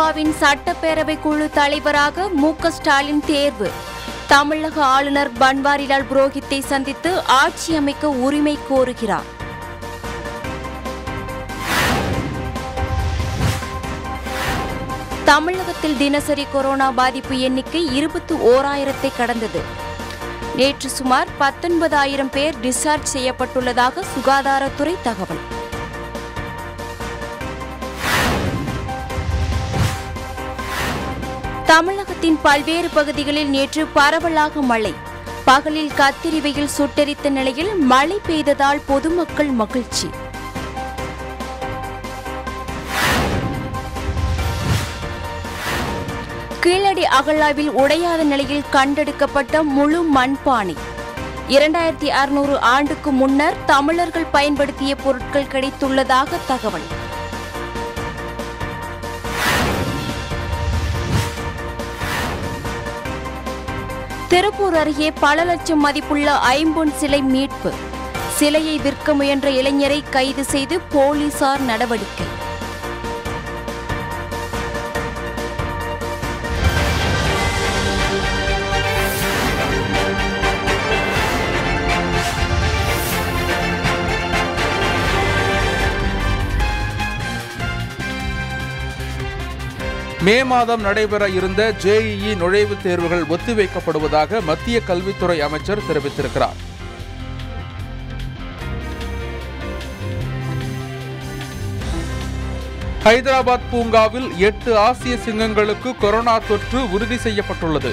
திமுகவின் சட்டப்பேரவை குழு தலைவராக மு க ஸ்டாலின் தேர்வு தமிழக ஆளுநர் பன்வாரிலால் புரோஹித்தை சந்தித்து ஆட்சி அமைக்க உரிமை கோருகிறார் தமிழகத்தில் தினசரி கொரோனா பாதிப்பு எண்ணிக்கை இருபத்தி ஓராயிரத்தை கடந்தது நேற்று சுமார் பத்தொன்பதாயிரம் பேர் டிஸ்சார்ஜ் செய்யப்பட்டுள்ளதாக சுகாதாரத்துறை தகவல் தமிழகத்தின் பல்வேறு பகுதிகளில் நேற்று பரவலாக மழை பகலில் கத்திரி வெயில் சுட்டெரித்த நிலையில் மழை பெய்ததால் பொதுமக்கள் மகிழ்ச்சி கீழடி அகழாவில் உடையாத நிலையில் கண்டெடுக்கப்பட்ட முழு மண்பானை இரண்டாயிரத்தி அறுநூறு ஆண்டுக்கு முன்னர் தமிழர்கள் பயன்படுத்திய பொருட்கள் கிடைத்துள்ளதாக தகவல் திருப்பூர் அருகே பல லட்சம் மதிப்புள்ள ஐம்பொன் சிலை மீட்பு சிலையை விற்க முயன்ற இளைஞரை கைது செய்து போலீசார் நடவடிக்கை மே மாதம் நடைபெற இருந்த ஜேஇஇ நுழைவுத் தேர்வுகள் ஒத்திவைக்கப்படுவதாக மத்திய கல்வித்துறை அமைச்சர் தெரிவித்திருக்கிறார் ஹைதராபாத் பூங்காவில் எட்டு ஆசிய சிங்கங்களுக்கு கொரோனா தொற்று உறுதி செய்யப்பட்டுள்ளது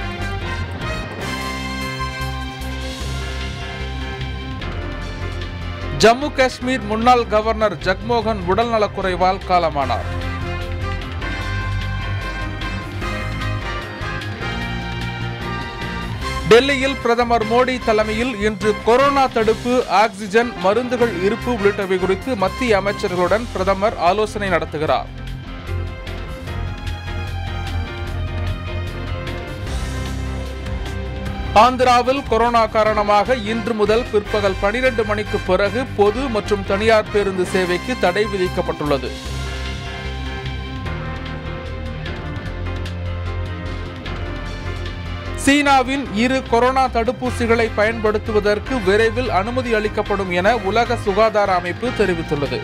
ஜம்மு காஷ்மீர் முன்னாள் கவர்னர் ஜக்மோகன் உடல்நலக்குறைவால் காலமானார் டெல்லியில் பிரதமர் மோடி தலைமையில் இன்று கொரோனா தடுப்பு ஆக்சிஜன் மருந்துகள் இருப்பு உள்ளிட்டவை குறித்து மத்திய அமைச்சர்களுடன் பிரதமர் ஆலோசனை நடத்துகிறார் ஆந்திராவில் கொரோனா காரணமாக இன்று முதல் பிற்பகல் 12 மணிக்கு பிறகு பொது மற்றும் தனியார் பேருந்து சேவைக்கு தடை விதிக்கப்பட்டுள்ளது சீனாவின் இரு கொரோனா தடுப்பூசிகளை பயன்படுத்துவதற்கு விரைவில் அனுமதி அளிக்கப்படும் என உலக சுகாதார அமைப்பு தெரிவித்துள்ளது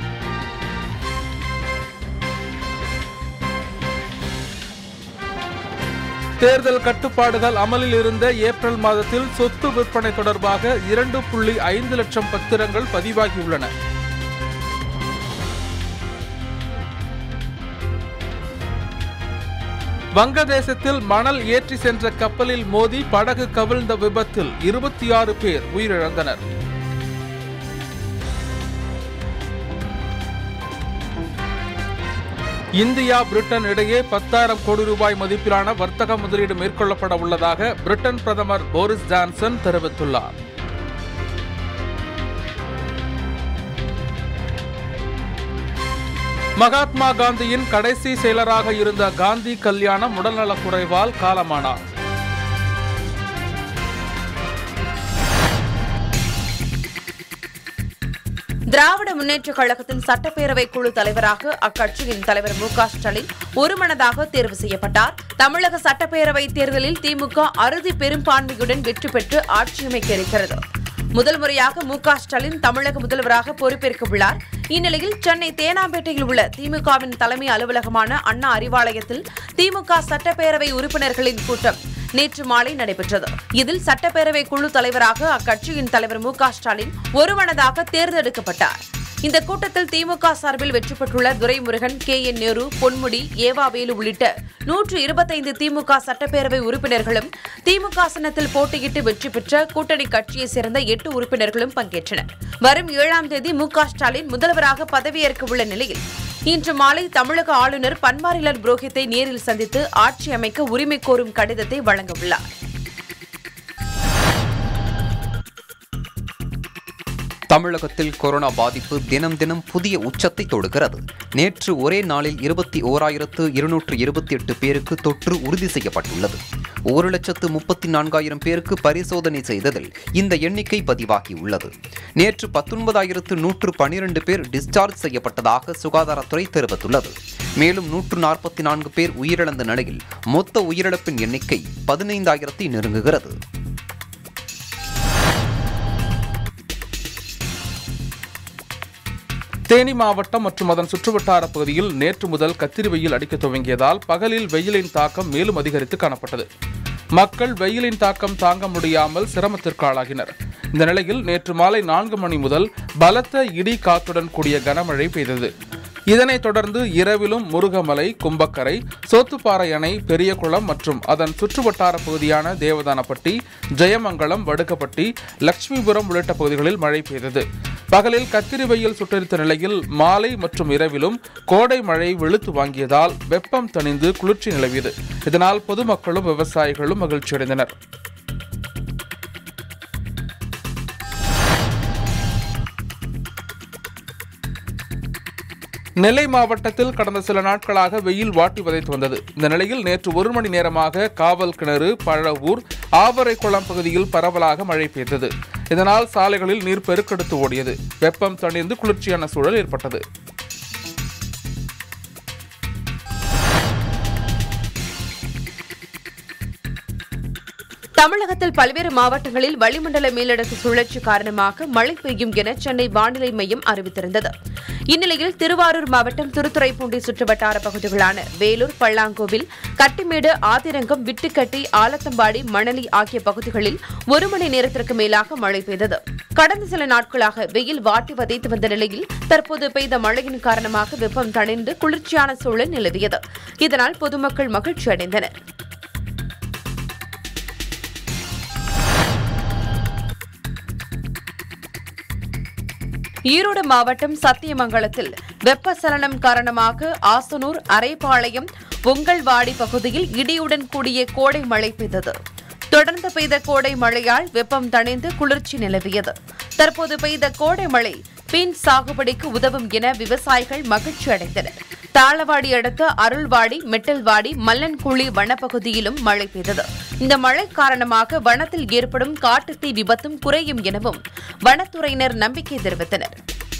தேர்தல் கட்டுப்பாடுகள் அமலில் இருந்த ஏப்ரல் மாதத்தில் சொத்து விற்பனை தொடர்பாக இரண்டு புள்ளி ஐந்து லட்சம் பத்திரங்கள் பதிவாகியுள்ளன வங்கதேசத்தில் மணல் ஏற்றி சென்ற கப்பலில் மோதி படகு கவிழ்ந்த விபத்தில் இருபத்தி ஆறு பேர் உயிரிழந்தனர் இந்தியா பிரிட்டன் இடையே பத்தாயிரம் கோடி ரூபாய் மதிப்பிலான வர்த்தக முதலீடு மேற்கொள்ளப்பட உள்ளதாக பிரிட்டன் பிரதமர் போரிஸ் ஜான்சன் தெரிவித்துள்ளார் மகாத்மா காந்தியின் கடைசி செயலராக இருந்த காந்தி கல்யாணம் உடல்நலக்குறைவால் காலமானார் திராவிட முன்னேற்ற கழகத்தின் சட்டப்பேரவை குழு தலைவராக அக்கட்சியின் தலைவர் மு க ஸ்டாலின் ஒருமனதாக தேர்வு செய்யப்பட்டார் தமிழக சட்டப்பேரவை தேர்தலில் திமுக அறுதி பெரும்பான்மையுடன் வெற்றி பெற்று ஆட்சியமைக்க இருக்கிறது முதல் முறையாக மு க ஸ்டாலின் தமிழக முதல்வராக பொறுப்பேற்க உள்ளார் இந்நிலையில் சென்னை தேனாம்பேட்டையில் உள்ள திமுகவின் தலைமை அலுவலகமான அண்ணா அறிவாலயத்தில் திமுக சட்டப்பேரவை உறுப்பினர்களின் கூட்டம் நேற்று மாலை நடைபெற்றது இதில் சட்டப்பேரவை குழு தலைவராக அக்கட்சியின் தலைவர் மு க ஸ்டாலின் ஒருமனதாக தேர்ந்தெடுக்கப்பட்டார் இந்த கூட்டத்தில் திமுக சார்பில் வெற்றி பெற்றுள்ள துரைமுருகன் கே என் நேரு பொன்முடி ஏவாவேலு உள்ளிட்ட நூற்று இருபத்தைந்து திமுக சட்டப்பேரவை உறுப்பினர்களும் திமுக சின்னத்தில் போட்டியிட்டு வெற்றி பெற்ற கூட்டணி கட்சியைச் சேர்ந்த எட்டு உறுப்பினர்களும் பங்கேற்றனர் வரும் ஏழாம் தேதி மு க ஸ்டாலின் முதல்வராக பதவியேற்க உள்ள நிலையில் இன்று மாலை தமிழக ஆளுநர் பன்வாரிலால் புரோஹித்தை நேரில் சந்தித்து ஆட்சி அமைக்க உரிமை கோரும் கடிதத்தை வழங்க உள்ளார் தமிழகத்தில் கொரோனா பாதிப்பு தினம் தினம் புதிய உச்சத்தை தொடுகிறது நேற்று ஒரே நாளில் இருபத்தி ஓராயிரத்து இருநூற்று இருபத்தி எட்டு பேருக்கு தொற்று உறுதி செய்யப்பட்டுள்ளது ஒரு லட்சத்து முப்பத்தி நான்காயிரம் பேருக்கு பரிசோதனை செய்ததில் இந்த எண்ணிக்கை பதிவாகியுள்ளது நேற்று பத்தொன்பதாயிரத்து நூற்று பனிரெண்டு பேர் டிஸ்சார்ஜ் செய்யப்பட்டதாக சுகாதாரத்துறை தெரிவித்துள்ளது மேலும் நூற்று நாற்பத்தி நான்கு பேர் உயிரிழந்த நிலையில் மொத்த உயிரிழப்பின் எண்ணிக்கை பதினைந்தாயிரத்தை நெருங்குகிறது தேனி மாவட்டம் மற்றும் அதன் சுற்றுவட்டார பகுதியில் நேற்று முதல் கத்திரி வெயில் அடிக்க துவங்கியதால் பகலில் வெயிலின் தாக்கம் மேலும் அதிகரித்து காணப்பட்டது மக்கள் வெயிலின் தாக்கம் தாங்க முடியாமல் சிரமத்திற்கு ஆளாகினர் இந்த நிலையில் நேற்று மாலை நான்கு மணி முதல் பலத்த இடி காத்துடன் கூடிய கனமழை பெய்தது இதனைத் தொடர்ந்து இரவிலும் முருகமலை கும்பக்கரை சோத்துப்பாறை அணை பெரியகுளம் மற்றும் அதன் சுற்றுவட்டார பகுதியான தேவதானப்பட்டி ஜெயமங்கலம் வடுக்கப்பட்டி லட்சுமிபுரம் உள்ளிட்ட பகுதிகளில் மழை பெய்தது பகலில் கத்திரி வெயில் சுட்டரித்த நிலையில் மாலை மற்றும் இரவிலும் கோடை மழை வெளுத்து வாங்கியதால் வெப்பம் தணிந்து குளிர்ச்சி நிலவியது இதனால் பொதுமக்களும் விவசாயிகளும் மகிழ்ச்சியடைந்தனர் நெல்லை மாவட்டத்தில் கடந்த சில நாட்களாக வெயில் வாட்டி வதைத்து வந்தது இந்த நிலையில் நேற்று ஒரு மணி நேரமாக காவல் கிணறு பழவூர் ஆவரைக்குளம் பகுதியில் பரவலாக மழை பெய்தது இதனால் சாலைகளில் நீர் பெருக்கெடுத்து ஓடியது வெப்பம் தணிந்து குளிர்ச்சியான சூழல் ஏற்பட்டது தமிழகத்தில் பல்வேறு மாவட்டங்களில் வளிமண்டல மேலடுக்கு சுழற்சி காரணமாக மழை பெய்யும் என சென்னை வானிலை மையம் அறிவித்திருந்தது இந்நிலையில் திருவாரூர் மாவட்டம் திருத்துறைப்பூண்டி சுற்றுவட்டார பகுதிகளான வேலூர் பல்லாங்கோவில் கட்டிமேடு ஆதிரங்கம் விட்டுக்கட்டி ஆலத்தம்பாடி மணலி ஆகிய பகுதிகளில் ஒரு மணி நேரத்திற்கு மேலாக மழை பெய்தது கடந்த சில நாட்களாக வெயில் வாட்டி வதைத்து வந்த நிலையில் தற்போது பெய்த மழையின் காரணமாக வெப்பம் தணிந்து குளிர்ச்சியான சூழல் நிலவியது இதனால் பொதுமக்கள் மகிழ்ச்சி அடைந்தனர் ஈரோடு மாவட்டம் சத்தியமங்கலத்தில் வெப்பசலனம் காரணமாக ஆசனூர் அரைப்பாளையம் பொங்கல்வாடி பகுதியில் இடியுடன் கூடிய கோடை மழை பெய்தது தொடர்ந்து பெய்த கோடை மழையால் வெப்பம் தணிந்து குளிர்ச்சி நிலவியது தற்போது பெய்த கோடை மழை பீன் சாகுபடிக்கு உதவும் என விவசாயிகள் மகிழ்ச்சி அடைந்தனர் தாளவாடி அடுத்த அருள்வாடி மெட்டல்வாடி மல்லன்குழி வனப்பகுதியிலும் மழை பெய்தது இந்த மழை காரணமாக வனத்தில் ஏற்படும் காட்டுத்தீ விபத்தும் குறையும் எனவும் வனத்துறையினர் நம்பிக்கை தெரிவித்தனர்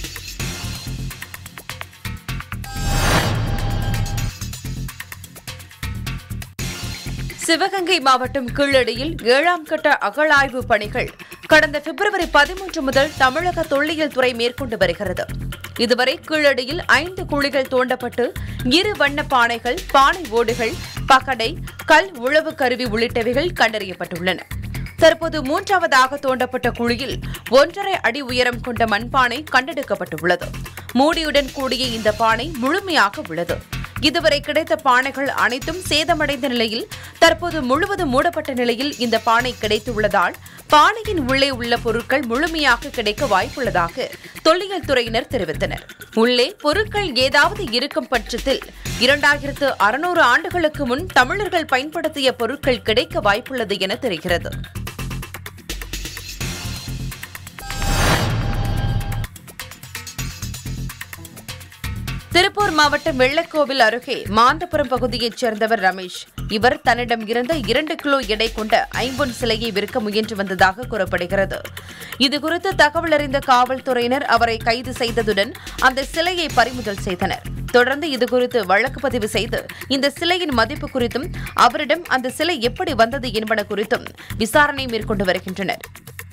சிவகங்கை மாவட்டம் கீழடியில் ஏழாம் கட்ட அகழாய்வு பணிகள் கடந்த பிப்ரவரி பதிமூன்று முதல் தமிழக தொல்லியல் துறை மேற்கொண்டு வருகிறது இதுவரை கீழடியில் ஐந்து குழிகள் தோண்டப்பட்டு இரு வண்ண பானைகள் பானை ஓடுகள் பகடை கல் உழவு கருவி உள்ளிட்டவைகள் கண்டறியப்பட்டுள்ளன தற்போது மூன்றாவதாக தோண்டப்பட்ட குழியில் ஒன்றரை அடி உயரம் கொண்ட மண்பானை கண்டெடுக்கப்பட்டுள்ளது மூடியுடன் கூடிய இந்த பானை முழுமையாக உள்ளது இதுவரை கிடைத்த பானைகள் அனைத்தும் சேதமடைந்த நிலையில் தற்போது முழுவதும் மூடப்பட்ட நிலையில் இந்த பானை கிடைத்துள்ளதால் பானையின் உள்ளே உள்ள பொருட்கள் முழுமையாக கிடைக்க வாய்ப்புள்ளதாக தொல்லியல் துறையினர் தெரிவித்தனர் உள்ளே பொருட்கள் ஏதாவது இருக்கும் பட்சத்தில் இரண்டாயிரத்து அறுநூறு ஆண்டுகளுக்கு முன் தமிழர்கள் பயன்படுத்திய பொருட்கள் கிடைக்க வாய்ப்புள்ளது என தெரிகிறது திருப்பூர் மாவட்டம் வெள்ளக்கோவில் அருகே மாந்தபுரம் பகுதியைச் சேர்ந்தவர் ரமேஷ் இவர் தன்னிடம் இருந்த இரண்டு கிலோ எடை கொண்ட ஐம்பொன் சிலையை விற்க முயன்று வந்ததாக கூறப்படுகிறது இதுகுறித்து தகவல் அறிந்த காவல்துறையினர் அவரை கைது செய்ததுடன் அந்த சிலையை பறிமுதல் செய்தனர் தொடர்ந்து இதுகுறித்து வழக்கு பதிவு செய்து இந்த சிலையின் மதிப்பு குறித்தும் அவரிடம் அந்த சிலை எப்படி வந்தது என்பன குறித்தும் விசாரணை மேற்கொண்டு வருகின்றனர்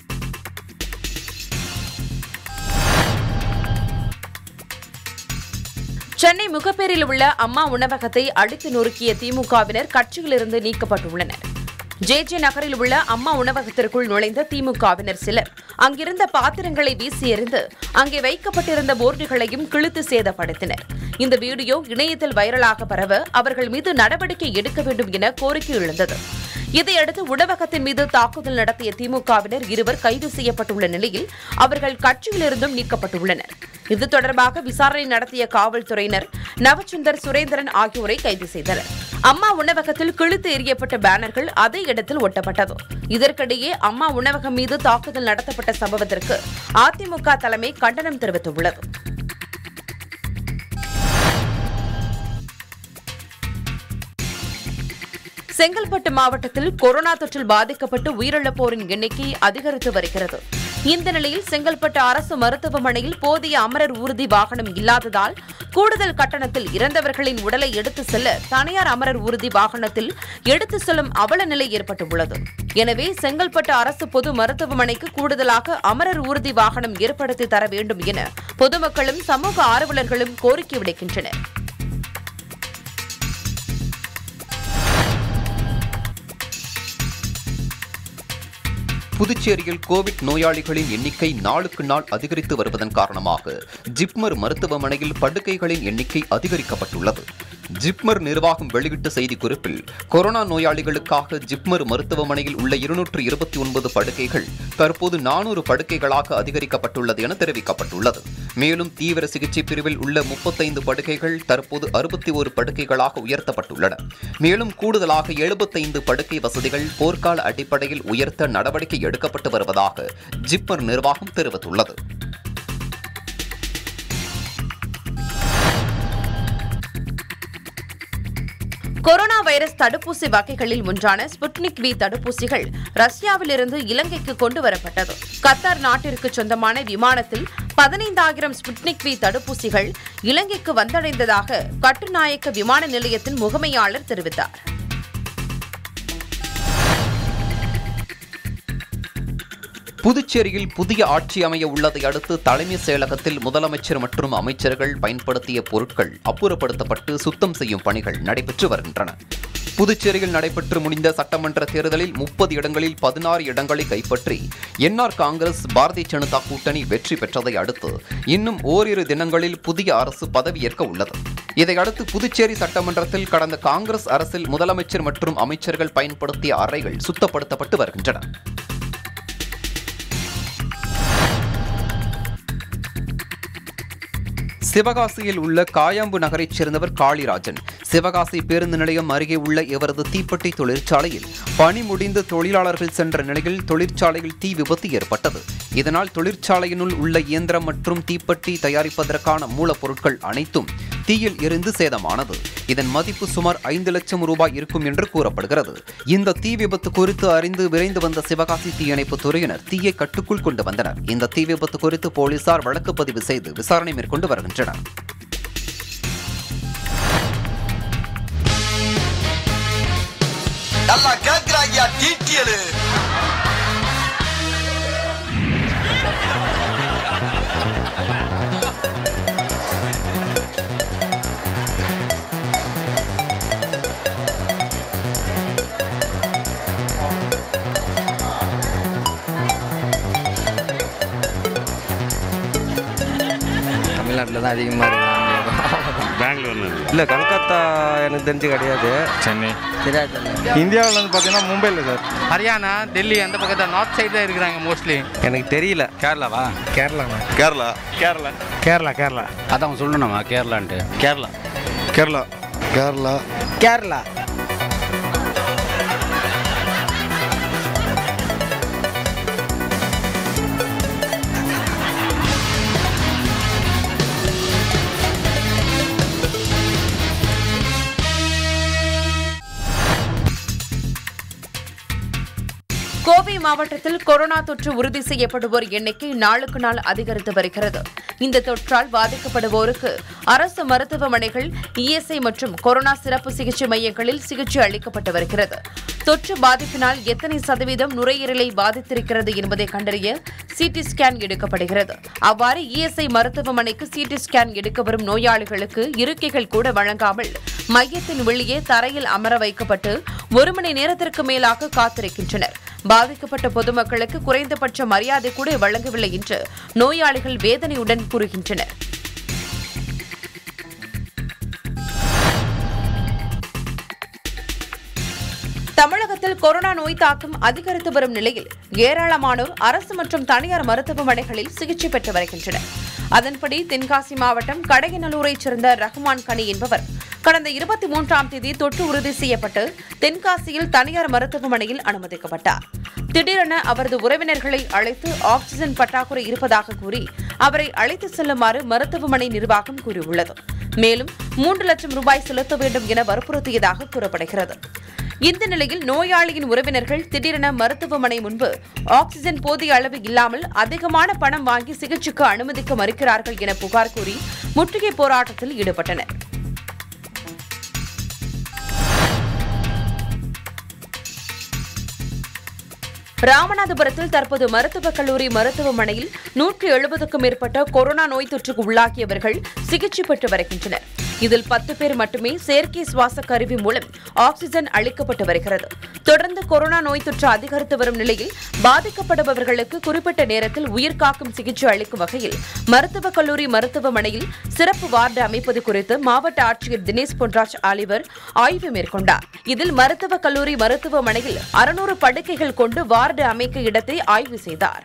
சென்னை முகப்பேரில் உள்ள அம்மா உணவகத்தை அடித்து நொறுக்கிய திமுகவினர் கட்சியிலிருந்து நீக்கப்பட்டுள்ளனர் ஜே ஜே நகரில் உள்ள அம்மா உணவகத்திற்குள் நுழைந்த திமுகவினர் சிலர் அங்கிருந்த பாத்திரங்களை வீசி எறிந்து அங்கே வைக்கப்பட்டிருந்த போர்டுகளையும் கிழித்து சேதப்படுத்தினர் இந்த வீடியோ இணையத்தில் வைரலாக பரவ அவர்கள் மீது நடவடிக்கை எடுக்க வேண்டும் என கோரிக்கை எழுந்தது இதையடுத்து உணவகத்தின் மீது தாக்குதல் நடத்திய திமுகவினர் இருவர் கைது செய்யப்பட்டுள்ள நிலையில் அவர்கள் கட்சியிலிருந்தும் நீக்கப்பட்டுள்ளனர் இது தொடர்பாக விசாரணை நடத்திய காவல்துறையினர் நவச்சுந்தர் சுரேந்திரன் ஆகியோரை கைது செய்தனர் அம்மா உணவகத்தில் கிழித்து எறியப்பட்ட பேனர்கள் அதே இடத்தில் ஒட்டப்பட்டது இதற்கிடையே அம்மா உணவகம் மீது தாக்குதல் நடத்தப்பட்ட சம்பவத்திற்கு அதிமுக தலைமை கண்டனம் தெரிவித்துள்ளது செங்கல்பட்டு மாவட்டத்தில் கொரோனா தொற்றில் பாதிக்கப்பட்டு உயிரிழப்போரின் எண்ணிக்கை அதிகரித்து வருகிறது இந்த நிலையில் செங்கல்பட்டு அரசு மருத்துவமனையில் போதிய அமரர் ஊர்தி வாகனம் இல்லாததால் கூடுதல் கட்டணத்தில் இறந்தவர்களின் உடலை எடுத்து செல்ல தனியார் அமரர் ஊர்தி வாகனத்தில் எடுத்து செல்லும் அவல நிலை ஏற்பட்டுள்ளது எனவே செங்கல்பட்டு அரசு பொது மருத்துவமனைக்கு கூடுதலாக அமரர் ஊர்தி வாகனம் ஏற்படுத்தி தர வேண்டும் என பொதுமக்களும் சமூக ஆர்வலர்களும் கோரிக்கை விடுக்கின்றனர் புதுச்சேரியில் கோவிட் நோயாளிகளின் எண்ணிக்கை நாளுக்கு நாள் அதிகரித்து வருவதன் காரணமாக ஜிப்மர் மருத்துவமனையில் படுக்கைகளின் எண்ணிக்கை அதிகரிக்கப்பட்டுள்ளது ஜிப்மர் நிர்வாகம் வெளியிட்ட செய்திக்குறிப்பில் கொரோனா நோயாளிகளுக்காக ஜிப்மர் மருத்துவமனையில் உள்ள இருநூற்று இருபத்தி ஒன்பது படுக்கைகள் தற்போது நானூறு படுக்கைகளாக அதிகரிக்கப்பட்டுள்ளது என தெரிவிக்கப்பட்டுள்ளது மேலும் தீவிர சிகிச்சை பிரிவில் உள்ள முப்பத்தைந்து படுக்கைகள் தற்போது அறுபத்தி ஒரு படுக்கைகளாக உயர்த்தப்பட்டுள்ளன மேலும் கூடுதலாக எழுபத்தைந்து படுக்கை வசதிகள் போர்க்கால அடிப்படையில் உயர்த்த நடவடிக்கை எடுக்கப்பட்டு வருவதாக ஜிப்மர் நிர்வாகம் தெரிவித்துள்ளது கொரோனா வைரஸ் தடுப்பூசி வகைகளில் ஒன்றான ஸ்புட்னிக் வி தடுப்பூசிகள் ரஷ்யாவிலிருந்து இலங்கைக்கு கொண்டு வரப்பட்டது கத்தார் நாட்டிற்கு சொந்தமான விமானத்தில் பதினைந்தாயிரம் ஸ்புட்னிக் வி தடுப்பூசிகள் இலங்கைக்கு வந்தடைந்ததாக கட்டுநாயக்க விமான நிலையத்தின் முகமையாளர் தெரிவித்தார் புதுச்சேரியில் புதிய ஆட்சி அமைய உள்ளதை அடுத்து தலைமை செயலகத்தில் முதலமைச்சர் மற்றும் அமைச்சர்கள் பயன்படுத்திய பொருட்கள் அப்புறப்படுத்தப்பட்டு சுத்தம் செய்யும் பணிகள் நடைபெற்று வருகின்றன புதுச்சேரியில் நடைபெற்று முடிந்த சட்டமன்ற தேர்தலில் முப்பது இடங்களில் பதினாறு இடங்களை கைப்பற்றி என்ஆர் காங்கிரஸ் பாரதிய ஜனதா கூட்டணி வெற்றி பெற்றதை அடுத்து இன்னும் ஓரிரு தினங்களில் புதிய அரசு பதவியேற்க உள்ளது இதையடுத்து புதுச்சேரி சட்டமன்றத்தில் கடந்த காங்கிரஸ் அரசில் முதலமைச்சர் மற்றும் அமைச்சர்கள் பயன்படுத்திய அறைகள் சுத்தப்படுத்தப்பட்டு வருகின்றன சிவகாசியில் உள்ள காயாம்பு நகரைச் சேர்ந்தவர் காளிராஜன் சிவகாசி பேருந்து நிலையம் அருகே உள்ள இவரது தீப்பெட்டி தொழிற்சாலையில் பணி முடிந்து தொழிலாளர்கள் சென்ற நிலையில் தொழிற்சாலையில் தீ விபத்து ஏற்பட்டது இதனால் தொழிற்சாலையினுள் உள்ள இயந்திரம் மற்றும் தீப்பெட்டி தயாரிப்பதற்கான மூலப்பொருட்கள் அனைத்தும் தீயில் எரிந்து சேதமானது இதன் மதிப்பு சுமார் ஐந்து லட்சம் ரூபாய் இருக்கும் என்று கூறப்படுகிறது இந்த தீ விபத்து குறித்து அறிந்து விரைந்து வந்த சிவகாசி தீயணைப்பு துறையினர் தீயை கட்டுக்குள் கொண்டு வந்தனர் இந்த தீ விபத்து குறித்து போலீசார் வழக்கு பதிவு செய்து விசாரணை மேற்கொண்டு வருகின்றனர் நல்லா கேக்குறாங்க டீட்டியலு தமிழ்நாட்டில் தான் அதிகமாக இருக்கு பெங்களூர்ல இல்லை கல்கத்தா எனக்கு தெரிஞ்சு கிடையாது சென்னை தெரியாது இந்தியாவில் வந்து பார்த்தீங்கன்னா மும்பையில் சார் ஹரியானா டெல்லி அந்த பக்கத்தில் நார்த் சைடு தான் இருக்கிறாங்க மோஸ்ட்லி எனக்கு தெரியல கேரளாவா கேரளாண்ணா கேரளா கேரளா கேரளா கேரளா அதான் சொல்லணுமா கேரளான்ட்டு கேரளா கேரளா கேரளா கேரளா கோவை மாவட்டத்தில் கொரோனா தொற்று உறுதி செய்யப்படுவோர் எண்ணிக்கை நாளுக்கு நாள் அதிகரித்து வருகிறது இந்த தொற்றால் பாதிக்கப்படுவோருக்கு அரசு மருத்துவமனைகள் இஎஸ்ஐ மற்றும் கொரோனா சிறப்பு சிகிச்சை மையங்களில் சிகிச்சை அளிக்கப்பட்டு வருகிறது தொற்று பாதிப்பினால் எத்தனை சதவீதம் நுரையீரலை பாதித்திருக்கிறது என்பதை கண்டறிய சிடி ஸ்கேன் எடுக்கப்படுகிறது அவ்வாறு இஎஸ்ஐ மருத்துவமனைக்கு சிடி ஸ்கேன் எடுக்க வரும் நோயாளிகளுக்கு இருக்கைகள் கூட வழங்காமல் மையத்தின் வெளியே தரையில் அமர வைக்கப்பட்டு ஒரு மணி நேரத்திற்கு மேலாக காத்திருக்கின்றனர் பாதிக்கப்பட்ட பொதுமக்களுக்கு குறைந்தபட்ச மரியாதை கூட வழங்கவில்லை என்று நோயாளிகள் வேதனையுடன் கூறுகின்றனர் தமிழகத்தில் தமிழகத்தில் கொரோனா நோய் தாக்கம் அதிகரித்து வரும் நிலையில் ஏராளமானோர் அரசு மற்றும் தனியார் மருத்துவமனைகளில் சிகிச்சை பெற்று வருகின்றனர் அதன்படி தென்காசி மாவட்டம் கடையநல்லூரைச் சேர்ந்த ரஹ்மான் கனி என்பவர் கடந்த இருபத்தி மூன்றாம் தேதி தொற்று உறுதி செய்யப்பட்டு தென்காசியில் தனியார் மருத்துவமனையில் அனுமதிக்கப்பட்டார் திடீரென அவரது உறவினர்களை அழைத்து ஆக்ஸிஜன் பற்றாக்குறை இருப்பதாக கூறி அவரை அழைத்து செல்லுமாறு மருத்துவமனை நிர்வாகம் கூறியுள்ளது மேலும் மூன்று லட்சம் ரூபாய் செலுத்த வேண்டும் என வற்புறுத்தியதாக கூறப்படுகிறது இந்த நிலையில் நோயாளியின் உறவினர்கள் திடீரென மருத்துவமனை முன்பு ஆக்ஸிஜன் போதிய அளவு இல்லாமல் அதிகமான பணம் வாங்கி சிகிச்சைக்கு அனுமதிக்க மறுக்கிறார்கள் என புகார் கூறி முற்றுகை போராட்டத்தில் ஈடுபட்டனர் ராமநாதபுரத்தில் தற்போது மருத்துவக் கல்லூரி மருத்துவமனையில் நூற்றி எழுபதுக்கும் மேற்பட்ட கொரோனா நோய் தொற்றுக்கு உள்ளாகியவர்கள் சிகிச்சை பெற்று வருகின்றனர் இதில் பத்து பேர் மட்டுமே செயற்கை சுவாச கருவி மூலம் ஆக்ஸிஜன் அளிக்கப்பட்டு வருகிறது தொடர்ந்து கொரோனா நோய் தொற்று அதிகரித்து வரும் நிலையில் பாதிக்கப்படுபவர்களுக்கு குறிப்பிட்ட நேரத்தில் உயிர்காக்கும் சிகிச்சை அளிக்கும் வகையில் மருத்துவக் கல்லூரி மருத்துவமனையில் சிறப்பு வார்டு அமைப்பது குறித்து மாவட்ட ஆட்சியர் தினேஷ் பொன்ராஜ் ஆலிவர் ஆய்வு மேற்கொண்டார் இதில் மருத்துவக் கல்லூரி மருத்துவமனையில் அறுநூறு படுக்கைகள் கொண்டு வார்டு அமைக்க இடத்தை ஆய்வு செய்தார்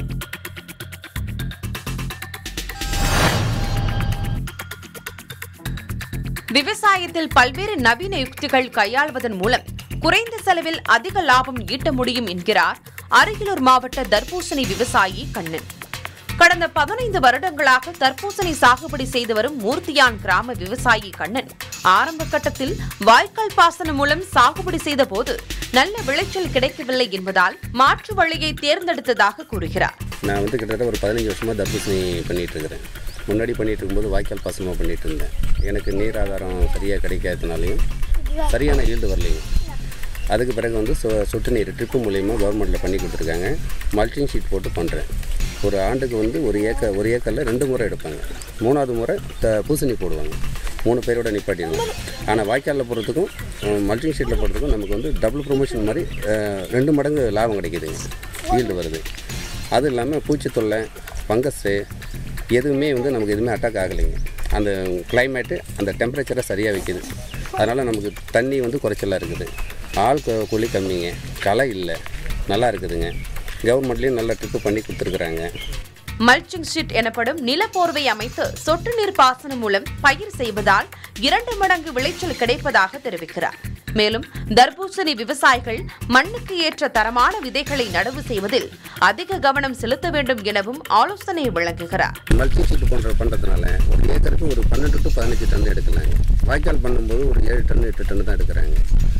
விவசாயத்தில் பல்வேறு நவீன யுக்திகள் கையாள்வதன் மூலம் குறைந்த செலவில் அதிக லாபம் ஈட்ட முடியும் என்கிறார் அரியலூர் மாவட்ட தர்பூசணி விவசாயி கண்ணன் கடந்த பதினைந்து வருடங்களாக தர்பூசணி சாகுபடி செய்து வரும் மூர்த்தியான் கிராம விவசாயி கண்ணன் ஆரம்ப கட்டத்தில் வாய்க்கால் பாசனம் மூலம் சாகுபடி செய்த போது நல்ல விளைச்சல் கிடைக்கவில்லை என்பதால் மாற்று வழியை தேர்ந்தெடுத்ததாக கூறுகிறார் நான் வந்து கிட்டத்தட்ட ஒரு பதினஞ்சு வருஷமாக தர்பூசணி பண்ணிகிட்டு இருக்கிறேன் முன்னாடி பண்ணிகிட்டு இருக்கும்போது வாய்க்கால் பாசனமாக பண்ணிகிட்டு இருந்தேன் எனக்கு நீர் ஆதாரம் சரியாக கிடைக்காததுனாலையும் சரியான ஈல்டு வரலையும் அதுக்கு பிறகு வந்து சொ சொட்டு நீர் ட்ரிப்பு மூலயமா கவர்மெண்ட்டில் பண்ணி கொடுத்துருக்காங்க மல்டிங் ஷீட் போட்டு பண்ணுறேன் ஒரு ஆண்டுக்கு வந்து ஒரு ஏக்கர் ஒரு ஏக்கரில் ரெண்டு முறை எடுப்பாங்க மூணாவது முறை த பூசணி போடுவாங்க மூணு பேரோட நிப்பாட்டிடுவாங்க ஆனால் வாய்க்காலில் போடுறதுக்கும் மல்டிங் ஷீட்டில் போடுறதுக்கும் நமக்கு வந்து டபுள் ப்ரொமோஷன் மாதிரி அஹ், ரெண்டு மடங்கு லாபம் கிடைக்குதுங்க ஈல்டு வருது அது இல்லாமல் பூச்சி தொல்லை ஃபங்கஸ்ஸு எதுவுமே வந்து நமக்கு எதுவுமே அட்டாக் ஆகலைங்க அந்த கிளைமேட்டு அந்த டெம்பரேச்சரை சரியாக வைக்குது அதனால் நமக்கு தண்ணி வந்து குறைச்சலாக இருக்குது ஆள் கு- கூலி கம்மிங்க களை இல்லை நல்லா இருக்குதுங்க கவர்மெண்ட்லேயும் நல்ல ட்ரிப்பு பண்ணி கொடுத்துருக்குறாங்க மல்ச்சிங் ஷீட் எனப்படும் நிலப்போர்வை அமைத்து சொட்டு நீர் பாசனம் மூலம் பயிர் செய்வதால் இரண்டு மடங்கு விளைச்சல் கிடைப்பதாக தெரிவிக்கிறார் மேலும் தர்பூசணி விவசாயிகள் மண்ணுக்கு ஏற்ற தரமான விதைகளை நடவு செய்வதில் அதிக கவனம் செலுத்த வேண்டும் எனவும் ஆலோசனை வழங்குகிறார் மல்டி ஷீட் போன்ற பண்ணுறதுனால ஒரு ஏக்கருக்கு ஒரு பன்னெண்டு டு பதினஞ்சு டன் எடுக்கலாங்க வாய்க்கால் பண்ணும்போது ஒரு ஏழு டன் எட்டு டன் தான் எடுக்கிறாங்க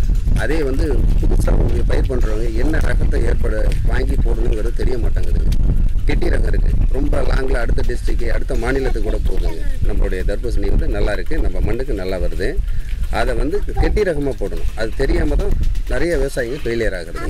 அதே வந்து புதுசாக பயிர் பண்ணுறவங்க என்ன ரகத்தை ஏற்பட வாங்கி போடணுங்கிறது தெரிய மாட்டேங்குது கெட்டி ரகம் இருக்குது ரொம்ப லாங்கில் அடுத்த டிஸ்ட்ரிக்கு அடுத்த மாநிலத்துக்கு கூட போகுதுங்க நம்மளுடைய தர்பூசணி வந்து நல்லா இருக்குது நம்ம மண்ணுக்கு நல்லா வருது அதை வந்து கெட்டி ரகமாக போடணும் அது தெரியாமல் தான் நிறைய விவசாயிங்க ஃபெயிலியர் ஆகுறதுங்க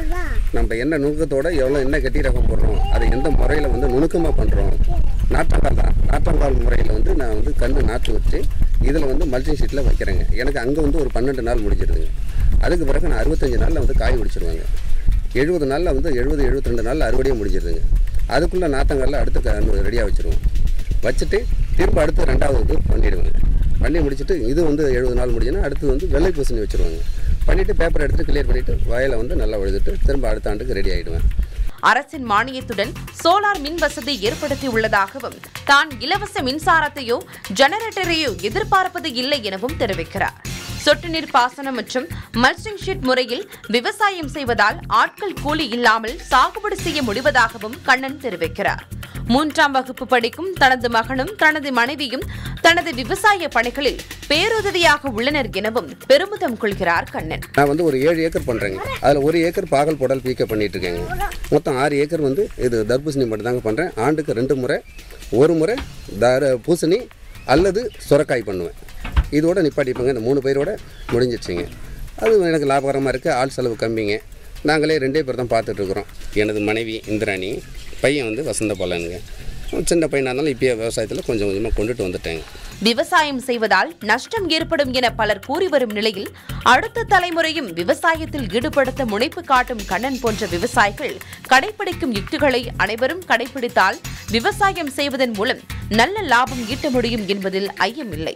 நம்ம என்ன நுணுக்கத்தோட எவ்வளோ என்ன கெட்டி ரகம் போடுறோம் அதை எந்த முறையில் வந்து நுணுக்கமாக பண்ணுறோம் நாற்றங்கால் தான் நாற்றங்கால் முறையில் வந்து நான் வந்து கன்று நாற்று வச்சு இதில் வந்து மல்டி ஷீட்டில் வைக்கிறேங்க எனக்கு அங்கே வந்து ஒரு பன்னெண்டு நாள் முடிஞ்சிருதுங்க அதுக்கு பிறகு நான் அறுபத்தஞ்சு நாளில் வந்து காய் முடிச்சிருவாங்க எழுபது நாளில் வந்து எழுபது எழுபத்தி ரெண்டு நாளில் அறுவடையும் முடிஞ்சிருதுங்க அதுக்குள்ளே நாற்றங்காலில் அடுத்து கன்று ரெடியாக வச்சுருவோம் வச்சுட்டு திரும்ப அடுத்து ரெண்டாவது இது பண்ணிடுவேங்க பண்ணி முடிச்சுட்டு இது வந்து எழுபது நாள் முடிஞ்சுன்னா அடுத்து வந்து வெள்ளை பூசணி வச்சுருவாங்க பண்ணிவிட்டு பேப்பர் எடுத்து கிளியர் பண்ணிவிட்டு வயலை வந்து நல்லா உழுதுட்டு திரும்ப அடுத்த ஆண்டுக்கு ரெடி ஆகிடுவேன் அரசின் மானியத்துடன் சோலார் மின் வசதி ஏற்படுத்தியுள்ளதாகவும் தான் இலவச மின்சாரத்தையோ ஜெனரேட்டரையோ எதிர்பார்ப்பது இல்லை எனவும் தெரிவிக்கிறார் சொட்டு நீர் பாசனம் மற்றும் மல்ச்சிங் ஷீட் முறையில் விவசாயம் செய்வதால் ஆட்கள் கூலி இல்லாமல் சாகுபடி செய்ய முடிவதாகவும் கண்ணன் தெரிவிக்கிறார் மூன்றாம் வகுப்பு படிக்கும் தனது மகனும் தனது மனைவியும் தனது விவசாய பணிகளில் பேருதவியாக உள்ளனர் எனவும் பெருமிதம் கொள்கிறார் கண்ணன் நான் வந்து ஒரு ஏழு ஏக்கர் பண்ணுறேங்க அதில் ஒரு ஏக்கர் பாகல் புடல் பீக்க பண்ணிட்டு இருக்கேங்க மொத்தம் ஆறு ஏக்கர் வந்து இது தர்பூசணி மட்டும் தாங்க பண்ணுறேன் ஆண்டுக்கு ரெண்டு முறை ஒரு முறை தர பூசணி அல்லது சுரக்காய் பண்ணுவேன் இதோட நிப்பாட்டிப்பேங்க இந்த மூணு பேரோட முடிஞ்சிடுச்சுங்க அது எனக்கு லாபகரமாக இருக்குது ஆள் செலவு கம்மிங்க நாங்களே ரெண்டே பேர் தான் பார்த்துட்ருக்குறோம் எனது மனைவி இந்திராணி பையன் வந்து வசந்த பாலனுங்க சின்ன பையனாக இருந்தாலும் இப்போயே விவசாயத்தில் கொஞ்சம் கொஞ்சமாக கொண்டுட்டு வந்துட்டேங்க விவசாயம் செய்வதால் நஷ்டம் ஏற்படும் என பலர் கூறி வரும் நிலையில் அடுத்த தலைமுறையும் விவசாயத்தில் ஈடுபடுத்த முனைப்பு காட்டும் கண்ணன் போன்ற விவசாயிகள் கடைபிடிக்கும் யுக்திகளை அனைவரும் கடைபிடித்தால் விவசாயம் செய்வதன் மூலம் நல்ல லாபம் ஈட்ட முடியும் என்பதில் ஐயமில்லை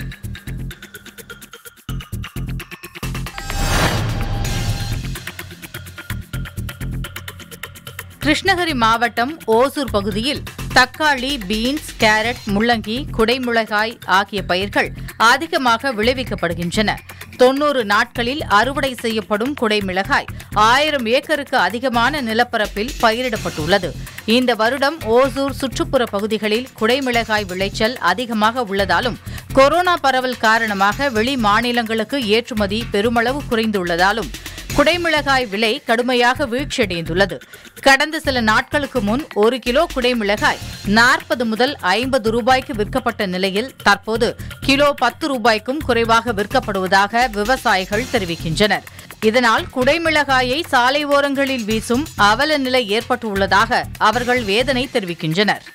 கிருஷ்ணகிரி மாவட்டம் ஓசூர் பகுதியில் தக்காளி பீன்ஸ் கேரட் முள்ளங்கி குடைமிளகாய் ஆகிய பயிர்கள் அதிகமாக விளைவிக்கப்படுகின்றன தொன்னூறு நாட்களில் அறுவடை செய்யப்படும் குடைமிளகாய் ஆயிரம் ஏக்கருக்கு அதிகமான நிலப்பரப்பில் பயிரிடப்பட்டுள்ளது இந்த வருடம் ஓசூர் சுற்றுப்புற பகுதிகளில் குடைமிளகாய் விளைச்சல் அதிகமாக உள்ளதாலும் கொரோனா பரவல் காரணமாக வெளி மாநிலங்களுக்கு ஏற்றுமதி பெருமளவு குறைந்துள்ளதாலும் குடைமிளகாய் விலை கடுமையாக வீழ்ச்சியடைந்துள்ளது கடந்த சில நாட்களுக்கு முன் ஒரு கிலோ குடைமிளகாய் நாற்பது முதல் ஐம்பது ரூபாய்க்கு விற்கப்பட்ட நிலையில் தற்போது கிலோ பத்து ரூபாய்க்கும் குறைவாக விற்கப்படுவதாக விவசாயிகள் தெரிவிக்கின்றனர் இதனால் குடைமிளகாயை சாலை ஓரங்களில் வீசும் அவல நிலை ஏற்பட்டுள்ளதாக அவர்கள் வேதனை தெரிவிக்கின்றனர்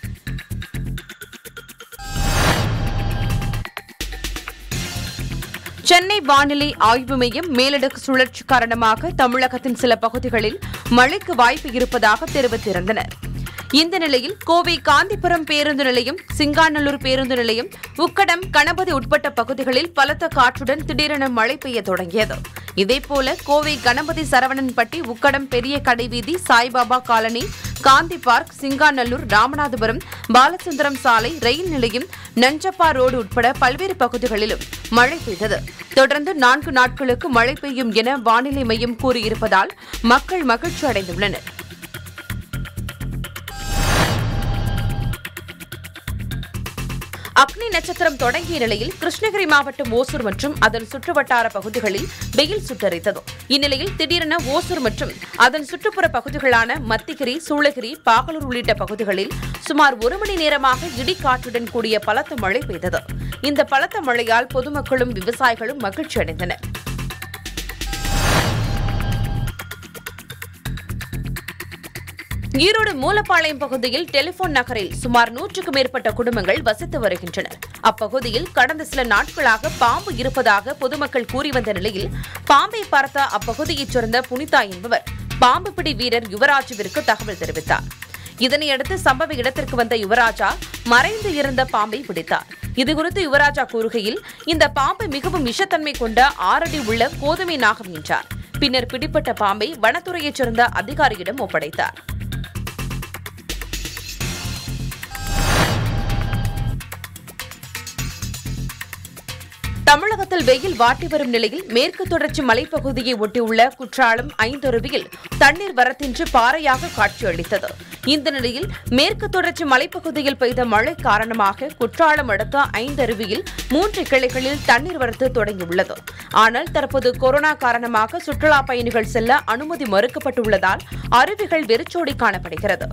சென்னை வானிலை ஆய்வு மையம் மேலடுக்கு சுழற்சி காரணமாக தமிழகத்தின் சில பகுதிகளில் மழைக்கு வாய்ப்பு இருப்பதாக தெரிவித்திருந்தனர் இந்த நிலையில் கோவை காந்திபுரம் பேருந்து நிலையம் சிங்காநல்லூர் பேருந்து நிலையம் உக்கடம் கணபதி உட்பட்ட பகுதிகளில் பலத்த காற்றுடன் திடீரென மழை பெய்ய தொடங்கியது இதேபோல கோவை கணபதி சரவணன்பட்டி உக்கடம் பெரிய கடைவீதி சாய்பாபா காலனி காந்தி பார்க் சிங்காநல்லூர் ராமநாதபுரம் பாலசுந்தரம் சாலை ரயில் நிலையம் நஞ்சப்பா ரோடு உட்பட பல்வேறு பகுதிகளிலும் மழை பெய்தது தொடர்ந்து நான்கு நாட்களுக்கு மழை பெய்யும் என வானிலை மையம் கூறியிருப்பதால் மக்கள் மகிழ்ச்சி அடைந்துள்ளனர் அக்னி நட்சத்திரம் தொடங்கிய நிலையில் கிருஷ்ணகிரி மாவட்டம் ஓசூர் மற்றும் அதன் சுற்றுவட்டார பகுதிகளில் வெயில் சுட்டரித்தது இந்நிலையில் திடீரென ஓசூர் மற்றும் அதன் சுற்றுப்புற பகுதிகளான மத்திகிரி சூளகிரி பாகலூர் உள்ளிட்ட பகுதிகளில் சுமார் ஒரு மணி நேரமாக இடிக்காற்றுடன் கூடிய பலத்த மழை பெய்தது இந்த பலத்த மழையால் பொதுமக்களும் விவசாயிகளும் மகிழ்ச்சி அடைந்தனர் ஈரோடு மூலப்பாளையம் பகுதியில் டெலிபோன் நகரில் சுமார் நூற்றுக்கும் மேற்பட்ட குடும்பங்கள் வசித்து வருகின்றனர் அப்பகுதியில் கடந்த சில நாட்களாக பாம்பு இருப்பதாக பொதுமக்கள் கூறி வந்த நிலையில் பாம்பை பார்த்த அப்பகுதியைச் சேர்ந்த புனிதா என்பவர் பாம்பு பிடி வீரர் யுவராஜுவிற்கு தகவல் தெரிவித்தார் இதனையடுத்து சம்பவ இடத்திற்கு வந்த யுவராஜா மறைந்து இருந்த பாம்பை பிடித்தார் இதுகுறித்து யுவராஜா கூறுகையில் இந்த பாம்பு மிகவும் விஷத்தன்மை கொண்ட ஆறடி உள்ள கோதுமை நாகம் என்றார் பின்னர் பிடிப்பட்ட பாம்பை வனத்துறையைச் சேர்ந்த அதிகாரியிடம் ஒப்படைத்தார் தமிழகத்தில் வெயில் வாட்டி வரும் நிலையில் மேற்கு தொடர்ச்சி மலைப்பகுதியை ஒட்டியுள்ள குற்றாலம் ஐந்தருவியில் தண்ணீர் வரத்தின்றி பாறையாக காட்சியளித்தது இந்த நிலையில் மேற்கு தொடர்ச்சி மலைப்பகுதியில் பெய்த மழை காரணமாக குற்றாலம் அடுத்த ஐந்தருவியில் மூன்று கிளைகளில் தண்ணீர் வரத்து தொடங்கியுள்ளது ஆனால் தற்போது கொரோனா காரணமாக சுற்றுலா பயணிகள் செல்ல அனுமதி மறுக்கப்பட்டுள்ளதால் அருவிகள் வெறிச்சோடி காணப்படுகிறது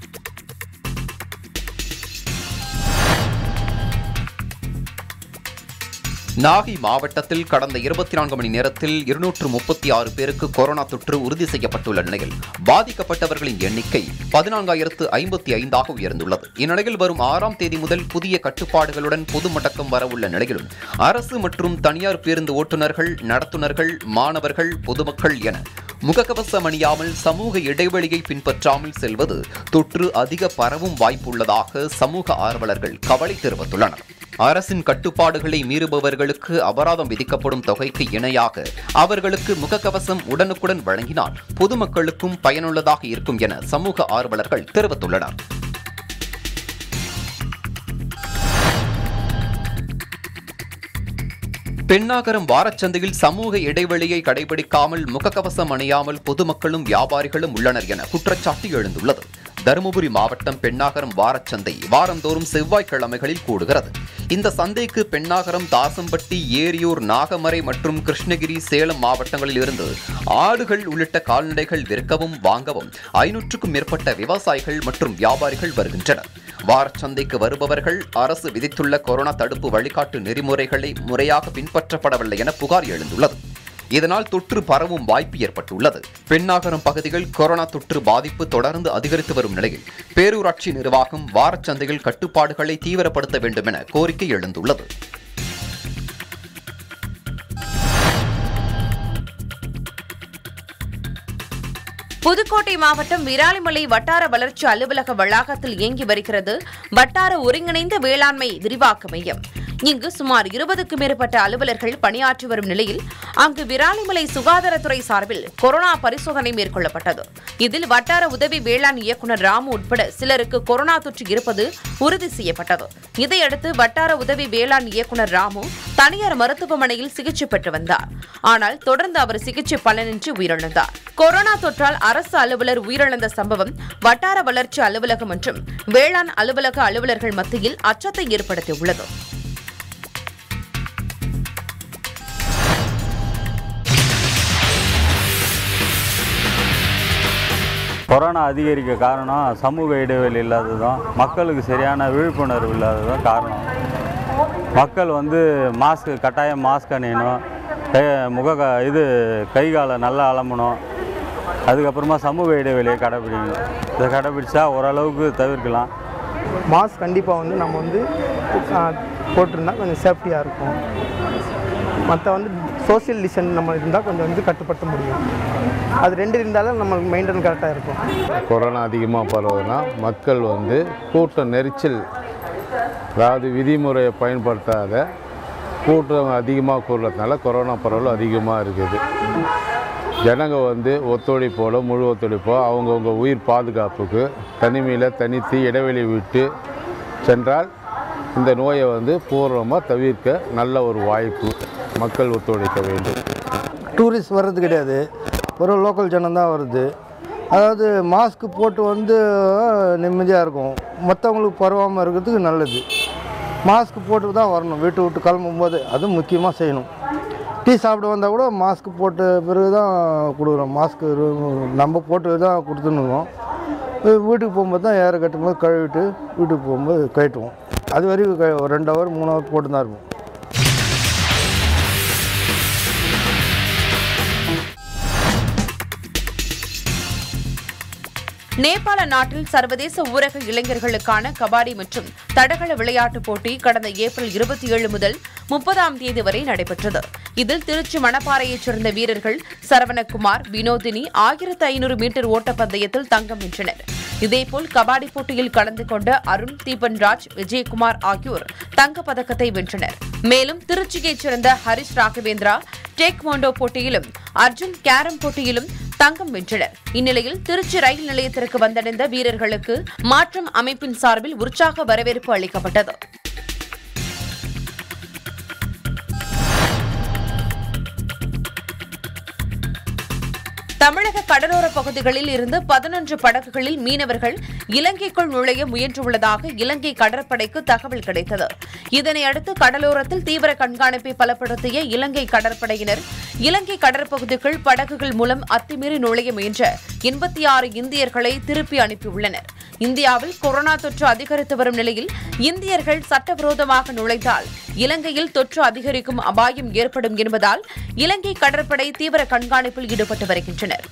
நாகை மாவட்டத்தில் கடந்த இருபத்தி நான்கு மணி நேரத்தில் இருநூற்று முப்பத்தி ஆறு பேருக்கு கொரோனா தொற்று உறுதி செய்யப்பட்டுள்ள நிலையில் பாதிக்கப்பட்டவர்களின் எண்ணிக்கை பதினான்காயிரத்து ஐம்பத்தி ஐந்தாக உயர்ந்துள்ளது இந்நிலையில் வரும் ஆறாம் தேதி முதல் புதிய கட்டுப்பாடுகளுடன் பொது முடக்கம் வரவுள்ள நிலையிலும் அரசு மற்றும் தனியார் பேருந்து ஓட்டுநர்கள் நடத்துனர்கள் மாணவர்கள் பொதுமக்கள் என முகக்கவசம் அணியாமல் சமூக இடைவெளியை பின்பற்றாமல் செல்வது தொற்று அதிக பரவும் வாய்ப்புள்ளதாக சமூக ஆர்வலர்கள் கவலை தெரிவித்துள்ளனர் அரசின் கட்டுப்பாடுகளை மீறுபவர்களுக்கு அபராதம் விதிக்கப்படும் தொகைக்கு இணையாக அவர்களுக்கு முகக்கவசம் உடனுக்குடன் வழங்கினால் பொதுமக்களுக்கும் பயனுள்ளதாக இருக்கும் என சமூக ஆர்வலர்கள் தெரிவித்துள்ளனர் பெண்ணாகரம் வாரச்சந்தையில் சமூக இடைவெளியை கடைபிடிக்காமல் முகக்கவசம் அணியாமல் பொதுமக்களும் வியாபாரிகளும் உள்ளனர் என குற்றச்சாட்டு எழுந்துள்ளது தருமபுரி மாவட்டம் பெண்ணாகரம் வாரச்சந்தை வாரந்தோறும் செவ்வாய்க்கிழமைகளில் கூடுகிறது இந்த சந்தைக்கு பெண்ணாகரம் தாசம்பட்டி ஏரியூர் நாகமரை மற்றும் கிருஷ்ணகிரி சேலம் மாவட்டங்களில் இருந்து ஆடுகள் உள்ளிட்ட கால்நடைகள் விற்கவும் வாங்கவும் ஐநூற்றுக்கும் மேற்பட்ட விவசாயிகள் மற்றும் வியாபாரிகள் வருகின்றனர் வாரச்சந்தைக்கு வருபவர்கள் அரசு விதித்துள்ள கொரோனா தடுப்பு வழிகாட்டு நெறிமுறைகளை முறையாக பின்பற்றப்படவில்லை என புகார் எழுந்துள்ளது இதனால் தொற்று பரவும் வாய்ப்பு ஏற்பட்டுள்ளது பெண்ணாகரம் பகுதிகள் கொரோனா தொற்று பாதிப்பு தொடர்ந்து அதிகரித்து வரும் நிலையில் பேரூராட்சி நிர்வாகம் வாரச்சந்தையில் கட்டுப்பாடுகளை தீவிரப்படுத்த வேண்டும் என கோரிக்கை எழுந்துள்ளது புதுக்கோட்டை மாவட்டம் விராலிமலை வட்டார வளர்ச்சி அலுவலக வளாகத்தில் இயங்கி வருகிறது வட்டார ஒருங்கிணைந்த வேளாண்மை விரிவாக்க மையம் இங்கு சுமார் இருபதுக்கும் மேற்பட்ட அலுவலர்கள் பணியாற்றி வரும் நிலையில் அங்கு விராலிமலை சுகாதாரத்துறை சார்பில் கொரோனா பரிசோதனை மேற்கொள்ளப்பட்டது இதில் வட்டார உதவி வேளாண் இயக்குநர் ராமு உட்பட சிலருக்கு கொரோனா தொற்று இருப்பது உறுதி செய்யப்பட்டது இதையடுத்து வட்டார உதவி வேளாண் இயக்குநர் ராமு தனியார் மருத்துவமனையில் சிகிச்சை பெற்று வந்தார் ஆனால் தொடர்ந்து அவர் சிகிச்சை பலனின்றி உயிரிழந்தார் கொரோனா தொற்றால் அரசு அலுவலர் உயிரிழந்த சம்பவம் வட்டார வளர்ச்சி அலுவலகம் மற்றும் வேளாண் அலுவலக அலுவலர்கள் மத்தியில் அச்சத்தை ஏற்படுத்தியுள்ளது கொரோனா அதிகரிக்க காரணம் சமூக இடைவெளி இல்லாததும் மக்களுக்கு சரியான விழிப்புணர்வு இல்லாததும் காரணம் மக்கள் வந்து மாஸ்க் கட்டாயம் மாஸ்க் அணியணும் கை முக க- இது கை காலை நல்லா அலம்பணும் அதுக்கப்புறமா சமூக இடைவெளியை கடைப்பிடிக்கணும் இதை கடைப்பிடிச்சா ஓரளவுக்கு தவிர்க்கலாம் மாஸ்க் கண்டிப்பாக வந்து நம்ம வந்து ஆ, போட்டிருந்தா கொஞ்சம் சேஃப்டியாக இருக்கும் மற்ற வந்து சோஷியல் டிஸ்டன்ஸ் நம்ம இருந்தால் கொஞ்சம் வந்து கட்டுப்படுத்த முடியும் அது ரெண்டு இருந்தாலும் நம்மளுக்கு மெயின்டைன் கரெக்டாக இருக்கும் கொரோனா அதிகமாக பரவுதுன்னா மக்கள் வந்து கூட்ட நெரிச்சல் அதாவது விதிமுறையை பயன்படுத்தாத கூட்டம் அதிகமாக கூடுறதுனால கொரோனா பரவல் அதிகமாக இருக்குது ஜனங்க வந்து ஒத்துழைப்போட முழு ஒத்துழைப்போ அவங்கவுங்க உயிர் பாதுகாப்புக்கு தனிமையில் தனித்து இடைவெளி விட்டு சென்றால் இந்த நோயை வந்து பூர்வமாக தவிர்க்க நல்ல ஒரு வாய்ப்பு மக்கள் ஒத்துழைக்க வேண்டும் டூரிஸ்ட் வர்றது கிடையாது ஒரு லோக்கல் ஜனம் தான் வருது அதாவது மாஸ்க் போட்டு வந்து நிம்மதியாக இருக்கும் மற்றவங்களுக்கு பரவாமல் இருக்கிறதுக்கு நல்லது மாஸ்க் போட்டு தான் வரணும் வீட்டு விட்டு கிளம்பும்போது அதுவும் முக்கியமாக செய்யணும் டீ சாப்பிட வந்தால் கூட மாஸ்க் போட்ட பிறகு தான் கொடுக்குறோம் மாஸ்க் நம்ம போட்டு தான் கொடுத்துன்னுருக்கோம் வீட்டுக்கு போகும்போது தான் ஏற கட்டும்போது கழுவிட்டு வீட்டுக்கு போகும்போது கழட்டுவோம் அது வரைக்கும் க- ஒரு ரெண்டு ஹவர் மூணு ஹவர் போட்டு தான் இருப்போம் நேபாள நாட்டில் சர்வதேச ஊரக இளைஞர்களுக்கான கபாடி மற்றும் தடகள விளையாட்டுப் போட்டி கடந்த ஏப்ரல் இருபத்தி ஏழு முதல் முப்பதாம் தேதி வரை நடைபெற்றது இதில் திருச்சி மணப்பாறையைச் சேர்ந்த வீரர்கள் சரவணகுமார் வினோதினி ஆயிரத்து ஐநூறு மீட்டர் ஓட்டப்பந்தயத்தில் தங்கம் வென்றனர் இதேபோல் கபாடி போட்டியில் கலந்து கொண்ட அருண் தீபன்ராஜ் விஜயகுமார் ஆகியோர் தங்கப் பதக்கத்தை வென்றனர் மேலும் திருச்சியைச் சேர்ந்த ஹரிஷ் ராகவேந்திரா டேக் மோண்டோ போட்டியிலும் அர்ஜுன் கேரம் போட்டியிலும் தங்கம் வென்றனர் இந்நிலையில் திருச்சி ரயில் நிலையத்திற்கு வந்தடைந்த வீரர்களுக்கு மாற்றம் அமைப்பின் சார்பில் உற்சாக வரவேற்பு அளிக்கப்பட்டது தமிழக கடலோர பகுதிகளில் இருந்து பதினொன்று படகுகளில் மீனவர்கள் இலங்கைக்குள் நுழைய முயன்றுள்ளதாக இலங்கை கடற்படைக்கு தகவல் கிடைத்தது இதனையடுத்து கடலோரத்தில் தீவிர கண்காணிப்பை பலப்படுத்திய இலங்கை கடற்படையினர் இலங்கை கடற்பகுதிக்குள் படகுகள் மூலம் அத்துமீறி நுழைய முயன்ற எண்பத்தி ஆறு இந்தியர்களை திருப்பி அனுப்பியுள்ளனர் இந்தியாவில் கொரோனா தொற்று அதிகரித்து வரும் நிலையில் இந்தியர்கள் சட்டவிரோதமாக நுழைந்தால் இலங்கையில் தொற்று அதிகரிக்கும் அபாயம் ஏற்படும் என்பதால் இலங்கை கடற்படை தீவிர கண்காணிப்பில் ஈடுபட்டு வருகின்றனர்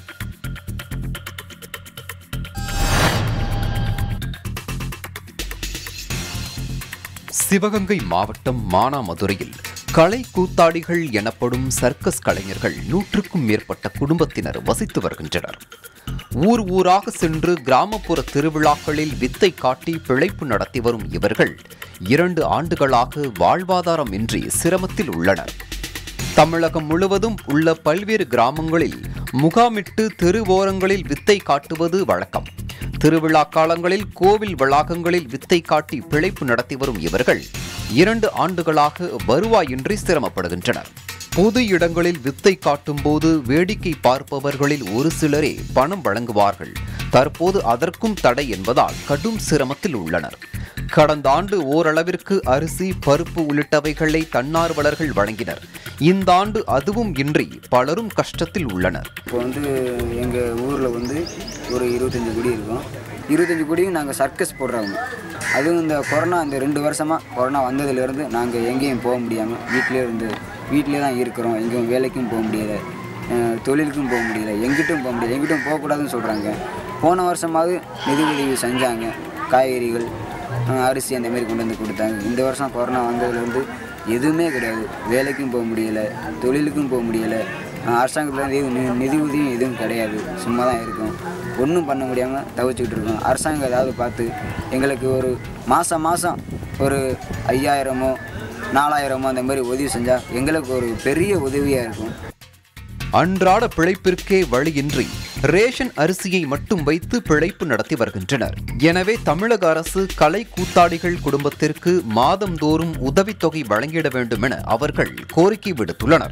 சிவகங்கை மாவட்டம் மானாமதுரையில் கலை கூத்தாடிகள் எனப்படும் சர்க்கஸ் கலைஞர்கள் நூற்றுக்கும் மேற்பட்ட குடும்பத்தினர் வசித்து வருகின்றனர் ஊர் ஊராக சென்று கிராமப்புற திருவிழாக்களில் வித்தை காட்டி பிழைப்பு நடத்தி வரும் இவர்கள் இரண்டு ஆண்டுகளாக வாழ்வாதாரம் இன்றி சிரமத்தில் உள்ளனர் தமிழகம் முழுவதும் உள்ள பல்வேறு கிராமங்களில் முகாமிட்டு தெருவோரங்களில் வித்தை காட்டுவது வழக்கம் திருவிழா காலங்களில் கோவில் வளாகங்களில் வித்தை காட்டி பிழைப்பு நடத்தி வரும் இவர்கள் இரண்டு ஆண்டுகளாக வருவாயின்றி சிரமப்படுகின்றனர் பொது இடங்களில் வித்தை காட்டும் போது வேடிக்கை பார்ப்பவர்களில் ஒரு சிலரே பணம் வழங்குவார்கள் தற்போது அதற்கும் தடை என்பதால் கடும் சிரமத்தில் உள்ளனர் கடந்த ஆண்டு ஓரளவிற்கு அரிசி பருப்பு உள்ளிட்டவைகளை தன்னார்வலர்கள் வழங்கினர் இந்த ஆண்டு அதுவும் இன்றி பலரும் கஷ்டத்தில் உள்ளனர் இப்போ வந்து எங்கள் ஊரில் வந்து ஒரு இருபத்தஞ்சி குடி இருக்கும் இருபத்தஞ்சி குடியும் நாங்கள் சர்க்கஸ் போடுறவங்க அதுவும் இந்த கொரோனா இந்த ரெண்டு வருஷமாக கொரோனா வந்ததுலேருந்து நாங்கள் எங்கேயும் போக முடியாமல் வீட்டிலே இருந்து வீட்டிலே தான் இருக்கிறோம் எங்கேயும் வேலைக்கும் போக முடியல அஹ் தொழிலுக்கும் போக முடியல எங்கிட்டும் போக முடியல எங்கிட்டும் போகக்கூடாதுன்னு சொல்கிறாங்க போன வருஷமாவது நிதி உதவி செஞ்சாங்க காய்கறிகள் அஹ் அரிசி அந்த மாதிரி கொண்டு வந்து கொடுத்தாங்க இந்த வருஷம் கொரோனா வந்ததுலேருந்து எதுவுமே கிடையாது வேலைக்கும் போக முடியல தொழிலுக்கும் போக முடியல அரசாங்கத்துலேருந்து எதுவும் நி- நிதி உதவியும் எதுவும் கிடையாது சும்மா தான் இருக்கும் ஒன்றும் பண்ண முடியாமல் தவிச்சுக்கிட்டு இருக்கோம் அரசாங்கம் ஏதாவது பார்த்து எங்களுக்கு ஒரு மாதம் மாதம் ஒரு ஐயாயிரமோ நாலாயிரமோ அந்த மாதிரி உதவி செஞ்சால் எங்களுக்கு ஒரு பெரிய உதவியாக இருக்கும் அன்றாட பிழைப்பிற்கே வழியின்றி ரேஷன் அரிசியை மட்டும் வைத்து பிழைப்பு நடத்தி வருகின்றனர் எனவே தமிழக அரசு கலை கூத்தாடிகள் குடும்பத்திற்கு மாதந்தோறும் உதவித்தொகை வழங்கிட வேண்டும் என அவர்கள் கோரிக்கை விடுத்துள்ளனர்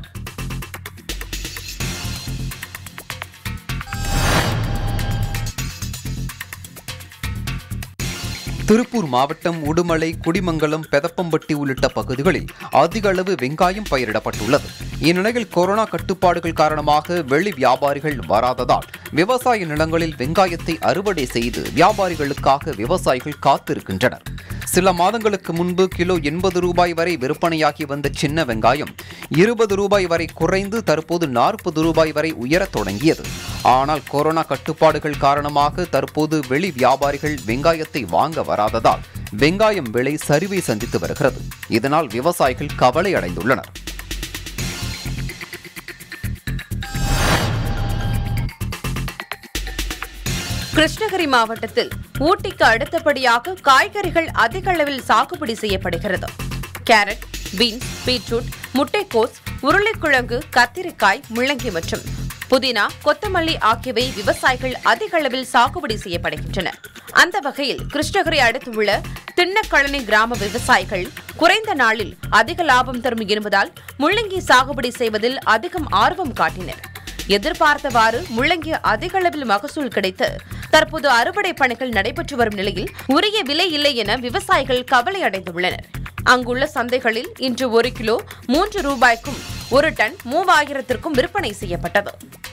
திருப்பூர் மாவட்டம் உடுமலை குடிமங்கலம் பெதப்பம்பட்டி உள்ளிட்ட பகுதிகளில் அதிக அளவு வெங்காயம் பயிரிடப்பட்டுள்ளது இந்நிலையில் கொரோனா கட்டுப்பாடுகள் காரணமாக வெளி வியாபாரிகள் வராததால் விவசாய நிலங்களில் வெங்காயத்தை அறுவடை செய்து வியாபாரிகளுக்காக விவசாயிகள் காத்திருக்கின்றனர் சில மாதங்களுக்கு முன்பு கிலோ எண்பது ரூபாய் வரை விற்பனையாகி வந்த சின்ன வெங்காயம் இருபது ரூபாய் வரை குறைந்து தற்போது நாற்பது ரூபாய் வரை உயரத் தொடங்கியது ஆனால் கொரோனா கட்டுப்பாடுகள் காரணமாக தற்போது வெளி வியாபாரிகள் வெங்காயத்தை வாங்க வராததால் வெங்காயம் விலை சரிவை சந்தித்து வருகிறது இதனால் விவசாயிகள் கவலை அடைந்துள்ளனர் கிருஷ்ணகிரி மாவட்டத்தில் ஊட்டிக்கு அடுத்தபடியாக காய்கறிகள் அதிக அளவில் சாகுபடி செய்யப்படுகிறது கேரட் பீன்ஸ் பீட்ரூட் முட்டைக்கோஸ் உருளைக்கிழங்கு கத்திரிக்காய் முள்ளங்கி மற்றும் புதினா கொத்தமல்லி ஆகியவை விவசாயிகள் அதிக அளவில் சாகுபடி செய்யப்படுகின்றன அந்த வகையில் கிருஷ்ணகிரி அடுத்துள்ள திண்ணக்கழனி கிராம விவசாயிகள் குறைந்த நாளில் அதிக லாபம் தரும் என்பதால் முள்ளங்கி சாகுபடி செய்வதில் அதிகம் ஆர்வம் காட்டினர் எதிர்பார்த்தவாறு முள்ளங்கி அதிக அளவில் மகசூல் கிடைத்து தற்போது அறுவடை பணிகள் நடைபெற்று வரும் நிலையில் உரிய விலை இல்லை என விவசாயிகள் கவலை அடைந்துள்ளனர் அங்குள்ள சந்தைகளில் இன்று ஒரு கிலோ மூன்று ரூபாய்க்கும் ஒரு டன் மூவாயிரத்திற்கும் விற்பனை செய்யப்பட்டது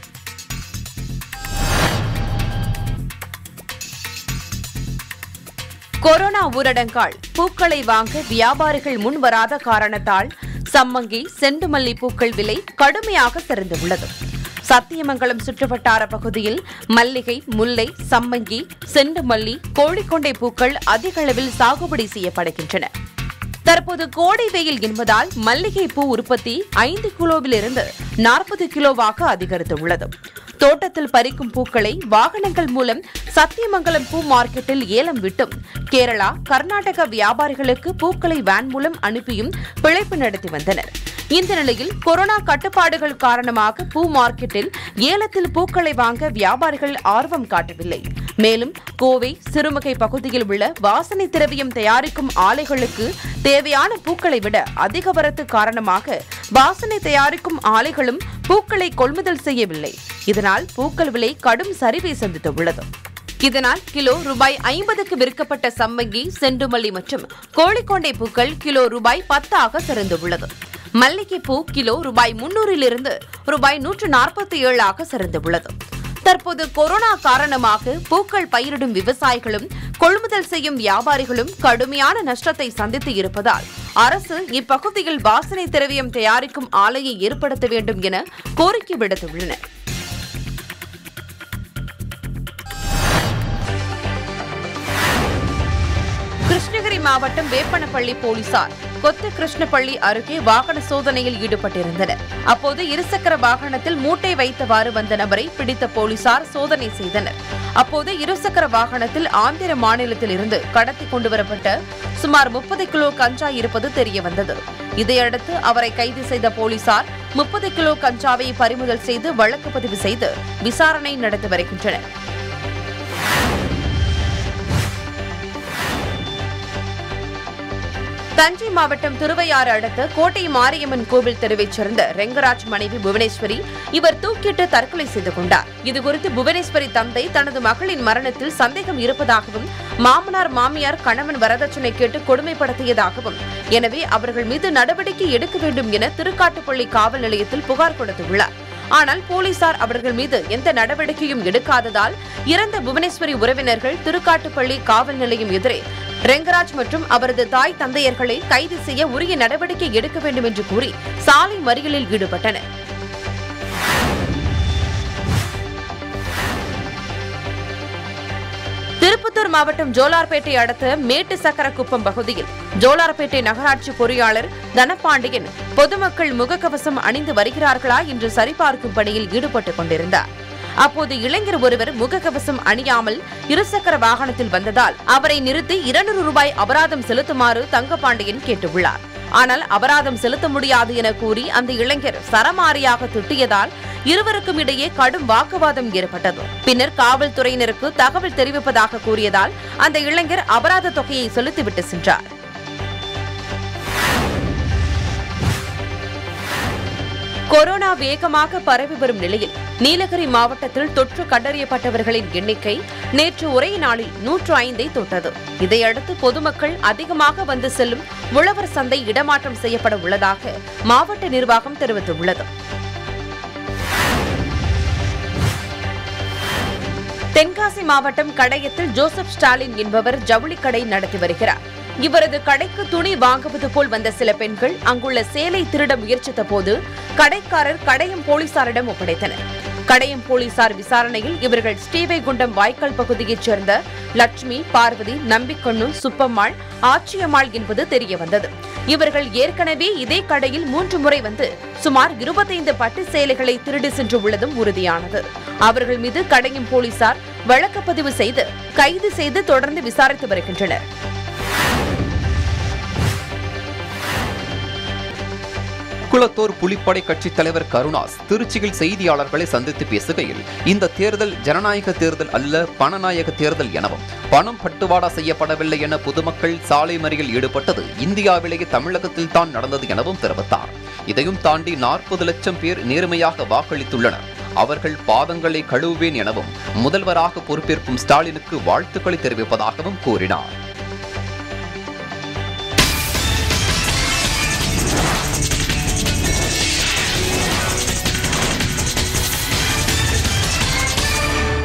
கொரோனா ஊரடங்கால் பூக்களை வாங்க வியாபாரிகள் முன் வராத காரணத்தால் சம்மங்கி செண்டுமல்லி பூக்கள் விலை கடுமையாக சரிந்துள்ளது சத்தியமங்கலம் சுற்றுவட்டார பகுதியில் மல்லிகை முல்லை சம்மங்கி செண்டுமல்லி கோழிக்கொண்டை பூக்கள் அதிக அளவில் சாகுபடி செய்யப்படுகின்றன தற்போது கோடை வெயில் என்பதால் மல்லிகை பூ உற்பத்தி ஐந்து கிலோவிலிருந்து நாற்பது கிலோவாக அதிகரித்துள்ளது தோட்டத்தில் பறிக்கும் பூக்களை வாகனங்கள் மூலம் சத்தியமங்கலம் பூ மார்க்கெட்டில் ஏலம் விட்டும் கேரளா கர்நாடக வியாபாரிகளுக்கு பூக்களை வேன் மூலம் அனுப்பியும் பிழைப்பு நடத்தி வந்தனர் இந்த நிலையில் கொரோனா கட்டுப்பாடுகள் காரணமாக பூ மார்க்கெட்டில் ஏலத்தில் பூக்களை வாங்க வியாபாரிகள் ஆர்வம் காட்டவில்லை மேலும் கோவை சிறுமுகை பகுதியில் உள்ள வாசனை திரவியம் தயாரிக்கும் ஆலைகளுக்கு தேவையான பூக்களை விட அதிக வரத்து காரணமாக வாசனை தயாரிக்கும் ஆலைகளும் பூக்களை கொள்முதல் செய்யவில்லை இதனால் பூக்கள் விலை கடும் சரிவை சந்தித்துள்ளது இதனால் கிலோ ரூபாய் ஐம்பதுக்கு விற்கப்பட்ட சம்மங்கி செண்டுமல்லி மற்றும் கோழிக்கொண்டை பூக்கள் கிலோ ரூபாய் பத்தாக சரிந்துள்ளது மல்லிகை பூ கிலோ ரூபாய் முன்னூறிலிருந்து ரூபாய் நூற்று நாற்பத்தி ஏழாக சரிந்துள்ளது தற்போது கொரோனா காரணமாக பூக்கள் பயிரிடும் விவசாயிகளும் கொள்முதல் செய்யும் வியாபாரிகளும் கடுமையான நஷ்டத்தை சந்தித்து இருப்பதால் அரசு இப்பகுதியில் வாசனை திரவியம் தயாரிக்கும் ஆலையை ஏற்படுத்த வேண்டும் என கோரிக்கை விடுத்துள்ளனர் கிருஷ்ணகிரி மாவட்டம் வேப்பனப்பள்ளி போலீசார் கொத்து கிருஷ்ணப்பள்ளி அருகே வாகன சோதனையில் ஈடுபட்டிருந்தனர் அப்போது இருசக்கர வாகனத்தில் மூட்டை வைத்தவாறு வந்த நபரை பிடித்த போலீசார் சோதனை செய்தனர் அப்போது இருசக்கர வாகனத்தில் ஆந்திர மாநிலத்தில் இருந்து கடத்தி கொண்டு வரப்பட்ட சுமார் முப்பது கிலோ கஞ்சா இருப்பது தெரியவந்தது இதையடுத்து அவரை கைது செய்த போலீசார் முப்பது கிலோ கஞ்சாவை பறிமுதல் செய்து வழக்கு பதிவு செய்து விசாரணை நடத்தி வருகின்றனர் தஞ்சை மாவட்டம் திருவையாறு அடுத்த கோட்டை மாரியம்மன் கோவில் தெருவைச் சேர்ந்த ரெங்கராஜ் மனைவி புவனேஸ்வரி இவர் தூக்கிட்டு தற்கொலை செய்து கொண்டார் இதுகுறித்து புவனேஸ்வரி தந்தை தனது மகளின் மரணத்தில் சந்தேகம் இருப்பதாகவும் மாமனார் மாமியார் கணவன் வரதட்சணை கேட்டு கொடுமைப்படுத்தியதாகவும் எனவே அவர்கள் மீது நடவடிக்கை எடுக்க வேண்டும் என திருக்காட்டுப்பள்ளி காவல் நிலையத்தில் புகார் கொடுத்துள்ளார் ஆனால் போலீசார் அவர்கள் மீது எந்த நடவடிக்கையும் எடுக்காததால் இறந்த புவனேஸ்வரி உறவினர்கள் திருக்காட்டுப்பள்ளி காவல் நிலையம் எதிரே ரெங்கராஜ் மற்றும் அவரது தாய் தந்தையர்களை கைது செய்ய உரிய நடவடிக்கை எடுக்க வேண்டும் என்று கூறி சாலை மறியலில் ஈடுபட்டனர் திருப்பத்தூர் மாவட்டம் ஜோலார்பேட்டை அடுத்த மேட்டு சக்கரக்குப்பம் பகுதியில் ஜோலார்பேட்டை நகராட்சி பொறியாளர் தனபாண்டியன் பொதுமக்கள் முகக்கவசம் அணிந்து வருகிறார்களா என்று சரிபார்க்கும் பணியில் ஈடுபட்டுக் கொண்டிருந்தார் அப்போது இளைஞர் ஒருவர் முகக்கவசம் அணியாமல் இருசக்கர வாகனத்தில் வந்ததால் அவரை நிறுத்தி இருநூறு ரூபாய் அபராதம் செலுத்துமாறு தங்கபாண்டியன் கேட்டுள்ளார் ஆனால் அபராதம் செலுத்த முடியாது என கூறி அந்த இளைஞர் சரமாரியாக திட்டியதால் இருவருக்கும் இடையே கடும் வாக்குவாதம் ஏற்பட்டது பின்னர் காவல்துறையினருக்கு தகவல் தெரிவிப்பதாக கூறியதால் அந்த இளைஞர் அபராத தொகையை செலுத்திவிட்டு சென்றார் கொரோனா வேகமாக பரவி வரும் நிலையில் நீலகிரி மாவட்டத்தில் தொற்று கண்டறியப்பட்டவர்களின் எண்ணிக்கை நேற்று ஒரே நாளில் நூற்று ஐந்தை தொட்டது இதையடுத்து பொதுமக்கள் அதிகமாக வந்து செல்லும் உழவர் சந்தை இடமாற்றம் செய்யப்பட உள்ளதாக மாவட்ட நிர்வாகம் தெரிவித்துள்ளது தென்காசி மாவட்டம் கடையத்தில் ஜோசப் ஸ்டாலின் என்பவர் ஜவுளி கடை நடத்தி வருகிறார் இவரது கடைக்கு துணி வாங்குவது போல் வந்த சில பெண்கள் அங்குள்ள சேலை திருட முயற்சித்த போது கடைக்காரர் கடையம் போலீசாரிடம் ஒப்படைத்தனர் கடையம் போலீசார் விசாரணையில் இவர்கள் ஸ்ரீவைகுண்டம் வாய்க்கால் பகுதியைச் சேர்ந்த லட்சுமி பார்வதி நம்பிக்கண்ணு சுப்பம்மாள் ஆச்சியம்மாள் என்பது தெரியவந்தது இவர்கள் ஏற்கனவே இதே கடையில் மூன்று முறை வந்து சுமார் இருபத்தைந்து பட்டு சேலைகளை திருடி சென்று உள்ளதும் உறுதியானது அவர்கள் மீது கடையும் போலீசார் வழக்கு பதிவு செய்து கைது செய்து தொடர்ந்து விசாரித்து வருகின்றனர் குளத்தூர் புலிப்படை கட்சித் தலைவர் கருணாஸ் திருச்சியில் செய்தியாளர்களை சந்தித்து பேசுகையில் இந்த தேர்தல் ஜனநாயக தேர்தல் அல்ல பணநாயக தேர்தல் எனவும் பணம் பட்டுவாடா செய்யப்படவில்லை என பொதுமக்கள் சாலை மறியல் ஈடுபட்டது இந்தியாவிலேயே தமிழகத்தில் தான் நடந்தது எனவும் தெரிவித்தார் இதையும் தாண்டி நாற்பது லட்சம் பேர் நேர்மையாக வாக்களித்துள்ளனர் அவர்கள் பாதங்களை கழுவுவேன் எனவும் முதல்வராக பொறுப்பேற்கும் ஸ்டாலினுக்கு வாழ்த்துக்களை தெரிவிப்பதாகவும் கூறினார்